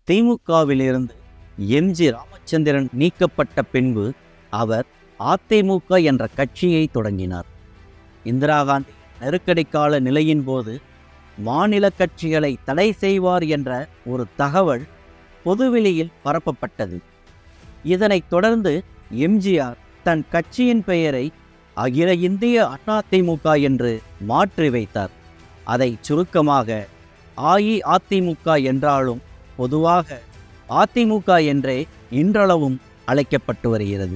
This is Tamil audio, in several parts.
திமுகவிலிருந்து எம்ஜி ராமச்சந்திரன் நீக்கப்பட்ட பின்பு அவர் அதிமுக என்ற கட்சியை தொடங்கினார் இந்திரா காந்தி நெருக்கடி கால நிலையின் போது மாநில கட்சிகளை தடை செய்வார் என்ற ஒரு தகவல் பொதுவெளியில் பரப்பப்பட்டது இதனைத் தொடர்ந்து எம்ஜிஆர் தன் கட்சியின் பெயரை அகில இந்திய அதிமுக என்று மாற்றி வைத்தார் அதை சுருக்கமாக அஇஅதிமுக என்றாலும் பொதுவாக அதிமுக என்றே இன்றளவும் அழைக்கப்பட்டு வருகிறது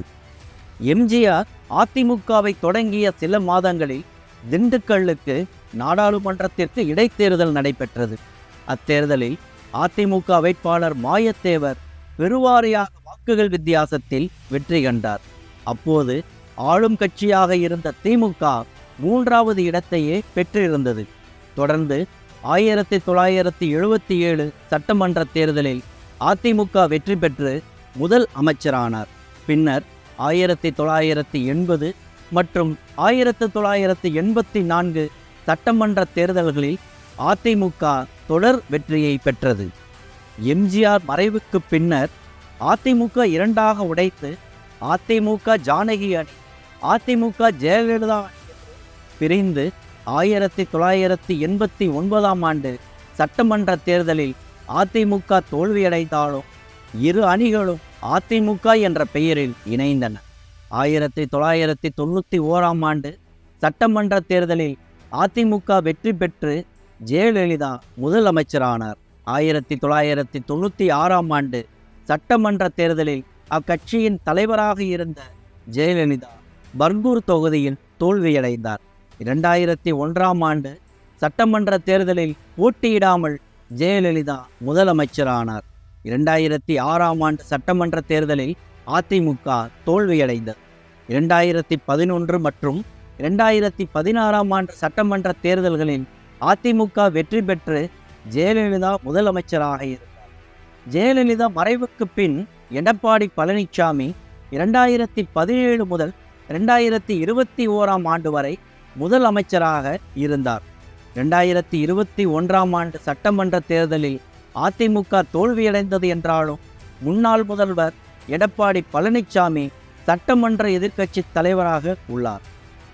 எம்ஜிஆர் அதிமுகவை தொடங்கிய சில மாதங்களில் திண்டுக்கல்லுக்கு நாடாளுமன்றத்திற்கு இடைத்தேர்தல் நடைபெற்றது அத்தேர்தலில் அதிமுக வேட்பாளர் மாயத்தேவர் பெருவாரியாக வாக்குகள் வித்தியாசத்தில் வெற்றி கண்டார் அப்போது ஆளும் கட்சியாக இருந்த திமுக மூன்றாவது இடத்தையே பெற்றிருந்தது தொடர்ந்து ஆயிரத்தி தொள்ளாயிரத்தி எழுபத்தி ஏழு சட்டமன்ற தேர்தலில் அதிமுக வெற்றி பெற்று முதல் அமைச்சரானார் பின்னர் ஆயிரத்தி தொள்ளாயிரத்தி எண்பது மற்றும் ஆயிரத்தி தொள்ளாயிரத்தி எண்பத்தி நான்கு சட்டமன்ற தேர்தல்களில் அதிமுக தொடர் வெற்றியை பெற்றது எம்ஜிஆர் மறைவுக்கு பின்னர் அதிமுக இரண்டாக உடைத்து அதிமுக ஜானகி அணி அதிமுக ஜெயலலிதா அணி என்று பிரிந்து ஆயிரத்தி தொள்ளாயிரத்தி எண்பத்தி ஒன்பதாம் ஆண்டு சட்டமன்ற தேர்தலில் அதிமுக தோல்வியடைந்தாலும் இரு அணிகளும் அதிமுக என்ற பெயரில் இணைந்தன ஆயிரத்தி தொள்ளாயிரத்தி தொண்ணூற்றி ஓராம் ஆண்டு சட்டமன்ற தேர்தலில் அதிமுக வெற்றி பெற்று ஜெயலலிதா முதலமைச்சரானார் ஆயிரத்தி தொள்ளாயிரத்தி தொண்ணூற்றி ஆறாம் ஆண்டு சட்டமன்ற தேர்தலில் அக்கட்சியின் தலைவராக இருந்த ஜெயலலிதா பர்கூர் தொகுதியில் தோல்வியடைந்தார் இரண்டாயிரத்தி ஒன்றாம் ஆண்டு சட்டமன்ற தேர்தலில் போட்டியிடாமல் ஜெயலலிதா முதலமைச்சரானார் இரண்டாயிரத்தி ஆறாம் ஆண்டு சட்டமன்ற தேர்தலில் அதிமுக தோல்வியடைந்தது இரண்டாயிரத்தி பதினொன்று மற்றும் இரண்டாயிரத்தி பதினாறாம் ஆண்டு சட்டமன்ற தேர்தல்களில் அதிமுக வெற்றி பெற்று ஜெயலலிதா முதலமைச்சராக இருந்தார் ஜெயலலிதா மறைவுக்கு பின் எடப்பாடி பழனிசாமி இரண்டாயிரத்தி பதினேழு முதல் இரண்டாயிரத்தி இருபத்தி ஓராம் ஆண்டு வரை முதலமைச்சராக இருந்தார் இரண்டாயிரத்தி இருபத்தி ஒன்றாம் ஆண்டு சட்டமன்ற தேர்தலில் அதிமுக தோல்வியடைந்தது என்றாலும் முன்னாள் முதல்வர் எடப்பாடி பழனிசாமி சட்டமன்ற எதிர்க்கட்சி தலைவராக உள்ளார்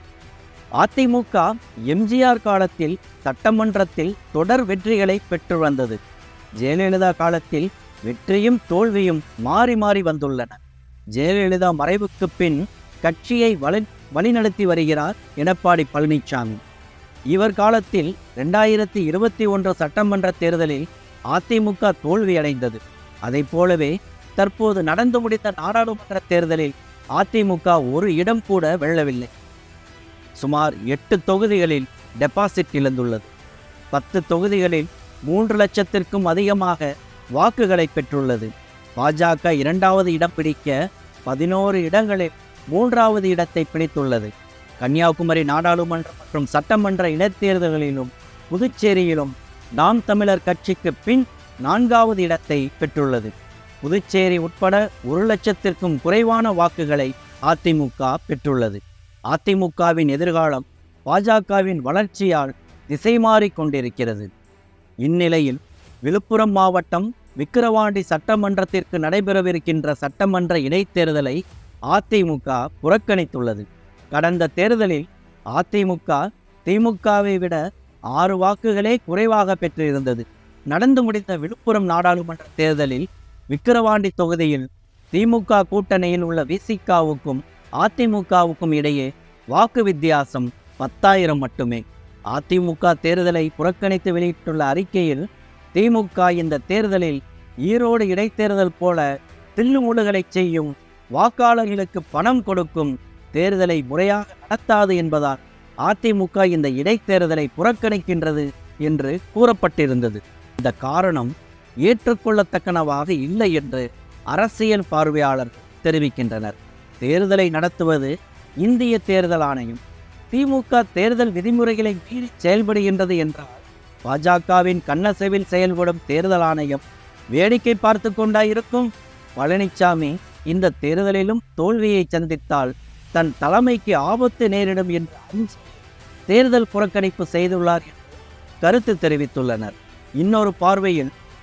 அதிமுக எம்ஜிஆர் காலத்தில் சட்டமன்றத்தில் தொடர் வெற்றிகளை பெற்று வந்தது ஜெயலலிதா காலத்தில் வெற்றியும் தோல்வியும் மாறி மாறி வந்துள்ளன ஜெயலலிதா மறைவுக்கு பின் கட்சியை வழி வழிநடத்தி வருகிறார் எடப்பாடி பழனிசாமி இவர் காலத்தில் ரெண்டாயிரத்தி இருபத்தி ஒன்று சட்டமன்ற தேர்தலில் அதிமுக தோல்வியடைந்தது அதைப் போலவே தற்போது நடந்து முடிந்த நாடாளுமன்ற தேர்தலில் அதிமுக ஒரு இடம் கூட வெல்லவில்லை சுமார் எட்டு தொகுதிகளில் டெபாசிட் இழந்துள்ளது பத்து தொகுதிகளில் மூன்று லட்சத்திற்கும் அதிகமாக வாக்குகளை பெற்றுள்ளது பாஜக இரண்டாவது இடம் பிடிக்க பதினோரு இடங்களில் மூன்றாவது இடத்தை பிடித்துள்ளது கன்னியாகுமரி நாடாளுமன்ற மற்றும் சட்டமன்ற இடைத்தேர்தல்களிலும் புதுச்சேரியிலும் நாம் தமிழர் கட்சிக்கு பின் நான்காவது இடத்தை பெற்றுள்ளது புதுச்சேரி உட்பட ஒரு லட்சத்திற்கும் குறைவான வாக்குகளை அதிமுக பெற்றுள்ளது அதிமுகவின் எதிர்காலம் பாஜகவின் வளர்ச்சியால் திசை மாறிக் கொண்டிருக்கிறது இந்நிலையில் விழுப்புரம் மாவட்டம் விக்கிரவாண்டி சட்டமன்றத்திற்கு நடைபெறவிருக்கின்ற சட்டமன்ற இடைத்தேர்தலை அதிமுக புறக்கணித்துள்ளது கடந்த தேர்தலில் அதிமுக திமுகவை விட ஆறு வாக்குகளே குறைவாக பெற்றிருந்தது நடந்து முடிந்த விழுப்புரம் நாடாளுமன்ற தேர்தலில் விக்கிரவாண்டி தொகுதியில் திமுக கூட்டணியில் உள்ள விசிகாவுக்கும் அதிமுகவுக்கும் இடையே வாக்கு வித்தியாசம் பத்தாயிரம் மட்டுமே அதிமுக தேர்தலை புறக்கணித்து வெளியிட்டுள்ள அறிக்கையில் திமுக இந்த தேர்தலில் ஈரோடு இடைத்தேர்தல் போல தில்லுமுழுகளை செய்யும் வாக்காளர்களுக்கு பணம் கொடுக்கும் தேர்தலை முறையாக நடத்தாது என்பதால் அதிமுக இந்த இடைத்தேர்தலை புறக்கணிக்கின்றது என்று கூறப்பட்டிருந்தது இந்த காரணம் ஏற்றுக்கொள்ளத்தக்கனவாக இல்லை என்று அரசியல் பார்வையாளர் தெரிவிக்கின்றனர் தேர்தலை நடத்துவது இந்திய தேர்தல் ஆணையம் திமுக தேர்தல் விதிமுறைகளை மீறி செயல்படுகின்றது என்றால் பாஜகவின் கண்ணசெவில் செயல்படும் தேர்தல் ஆணையம் வேடிக்கை பார்த்து கொண்டா இருக்கும் பழனிசாமி இந்த தேர்தலிலும் தோல்வியை சந்தித்தால் தன் தலைமைக்கு ஆபத்து நேரிடும் என்று அஞ்சி தேர்தல் புறக்கணிப்பு செய்துள்ளார் என்று கருத்து தெரிவித்துள்ளனர் இன்னொரு பார்வையில்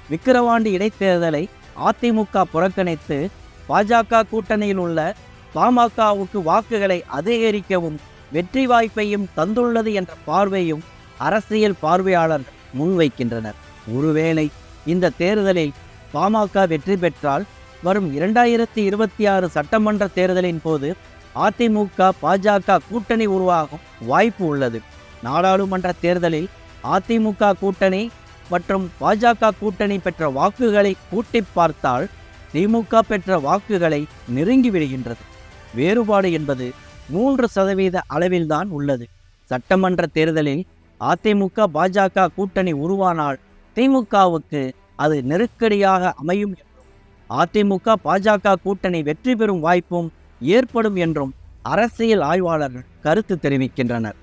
விக்கிரவாண்டி இடைத்தேர்தலை அதிமுக புறக்கணித்து பாஜக கூட்டணியில் உள்ள பாமகவுக்கு வாக்குகளை அதிகரிக்கவும் வெற்றி வாய்ப்பையும் தந்துள்ளது என்ற பார்வையும் அரசியல் பார்வையாளர்கள் முன்வைக்கின்றனர் ஒருவேளை இந்த தேர்தலில் பாமக வெற்றி பெற்றால் வரும் இரண்டாயிரத்தி இருபத்தி ஆறு சட்டமன்ற தேர்தலின் போது அதிமுக பாஜக கூட்டணி உருவாகும் வாய்ப்பு உள்ளது நாடாளுமன்ற தேர்தலில் அதிமுக கூட்டணி மற்றும் பாஜக கூட்டணி பெற்ற வாக்குகளை கூட்டி பார்த்தால் திமுக பெற்ற வாக்குகளை நெருங்கி விடுகின்றது வேறுபாடு என்பது மூன்று சதவீத அளவில்தான் உள்ளது சட்டமன்ற தேர்தலில் அதிமுக பாஜக கூட்டணி உருவானால் திமுகவுக்கு அது நெருக்கடியாக அமையும் என்றும் அதிமுக பாஜக கூட்டணி வெற்றி பெறும் வாய்ப்பும் ஏற்படும் என்றும் அரசியல் ஆய்வாளர்கள் கருத்து தெரிவிக்கின்றனர்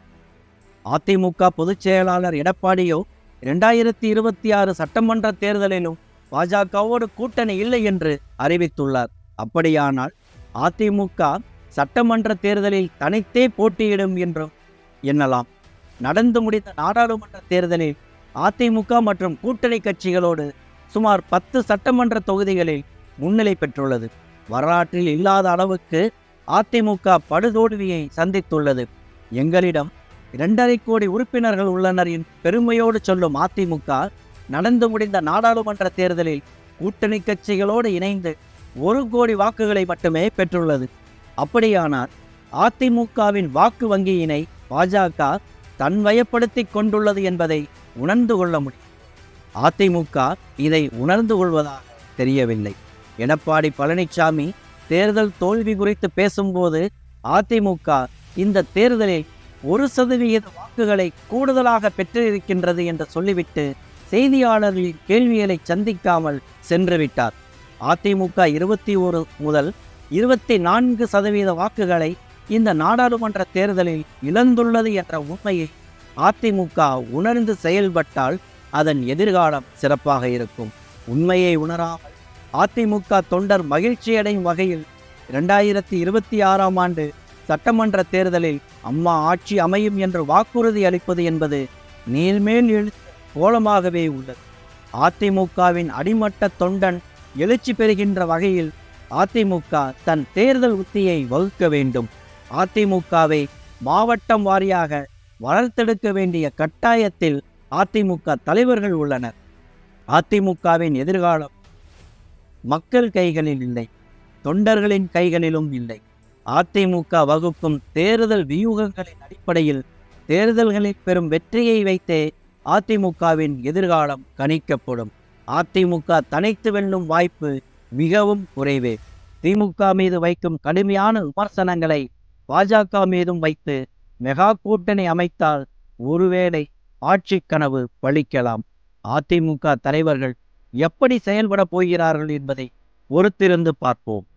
அதிமுக பொதுச் செயலாளர் எடப்பாடியோ இரண்டாயிரத்தி இருபத்தி ஆறு சட்டமன்ற தேர்தலிலும் பாஜகவோடு கூட்டணி இல்லை என்று அறிவித்துள்ளார் அப்படியானால் அதிமுக சட்டமன்ற தேர்தலில் தனித்தே போட்டியிடும் என்றும் எண்ணலாம் நடந்து முடிந்த நாடாளுமன்ற தேர்தலில் அதிமுக மற்றும் கூட்டணி கட்சிகளோடு சுமார் பத்து சட்டமன்ற தொகுதிகளில் முன்னிலை பெற்றுள்ளது வரலாற்றில் இல்லாத அளவுக்கு அதிமுக படுதோல்வியை சந்தித்துள்ளது எங்களிடம் இரண்டரை கோடி உறுப்பினர்கள் உள்ளனர் என்று பெருமையோடு சொல்லும் அதிமுக நடந்து முடிந்த நாடாளுமன்ற தேர்தலில் கூட்டணி கட்சிகளோடு இணைந்து ஒரு கோடி வாக்குகளை மட்டுமே பெற்றுள்ளது அப்படியானால் அதிமுகவின் வாக்கு வங்கியினை பாஜக தன்வயப்படுத்தி கொண்டுள்ளது என்பதை உணர்ந்து கொள்ள முடியும் அதிமுக இதை உணர்ந்து கொள்வதாக தெரியவில்லை எடப்பாடி பழனிசாமி தேர்தல் தோல்வி குறித்து பேசும்போது அதிமுக இந்த தேர்தலில் ஒரு சதவிகித வாக்குகளை கூடுதலாக பெற்றிருக்கின்றது என்று சொல்லிவிட்டு செய்தியாளர்களின் கேள்விகளை சந்திக்காமல் சென்றுவிட்டார் அதிமுக இருபத்தி ஒரு முதல் இருபத்தி நான்கு சதவீத வாக்குகளை இந்த நாடாளுமன்ற தேர்தலில் இழந்துள்ளது என்ற உண்மையை அதிமுக உணர்ந்து செயல்பட்டால் அதன் எதிர்காலம் சிறப்பாக இருக்கும் உண்மையை உணராமல் அதிமுக தொண்டர் மகிழ்ச்சியடையும் வகையில் இரண்டாயிரத்தி இருபத்தி ஆறாம் ஆண்டு சட்டமன்ற தேர்தலில் அம்மா ஆட்சி அமையும் என்று வாக்குறுதி அளிப்பது என்பது நீர்மேல் எழுத்த கோலமாகவே உள்ளது அதிமுகவின் அடிமட்ட தொண்டன் எழுச்சி பெறுகின்ற வகையில் அதிமுக தன் தேர்தல் உத்தியை வகுக்க வேண்டும் அதிமுகவை மாவட்டம் வாரியாக வளர்த்தெடுக்க வேண்டிய கட்டாயத்தில் அதிமுக தலைவர்கள் உள்ளனர் அதிமுகவின் எதிர்காலம் மக்கள் கைகளில் இல்லை தொண்டர்களின் கைகளிலும் இல்லை அதிமுக வகுக்கும் தேர்தல் வியூகங்களின் அடிப்படையில் தேர்தல்களில் பெறும் வெற்றியை வைத்தே அதிமுகவின் எதிர்காலம் கணிக்கப்படும் அதிமுக தனித்து வெல்லும் வாய்ப்பு மிகவும் குறைவே திமுக மீது வைக்கும் கடுமையான விமர்சனங்களை பாஜக மீதும் வைத்து மெகா கூட்டணி அமைத்தால் ஒருவேளை ஆட்சி கனவு பழிக்கலாம் அதிமுக தலைவர்கள் எப்படி செயல்பட போகிறார்கள் என்பதை பொறுத்திருந்து பார்ப்போம்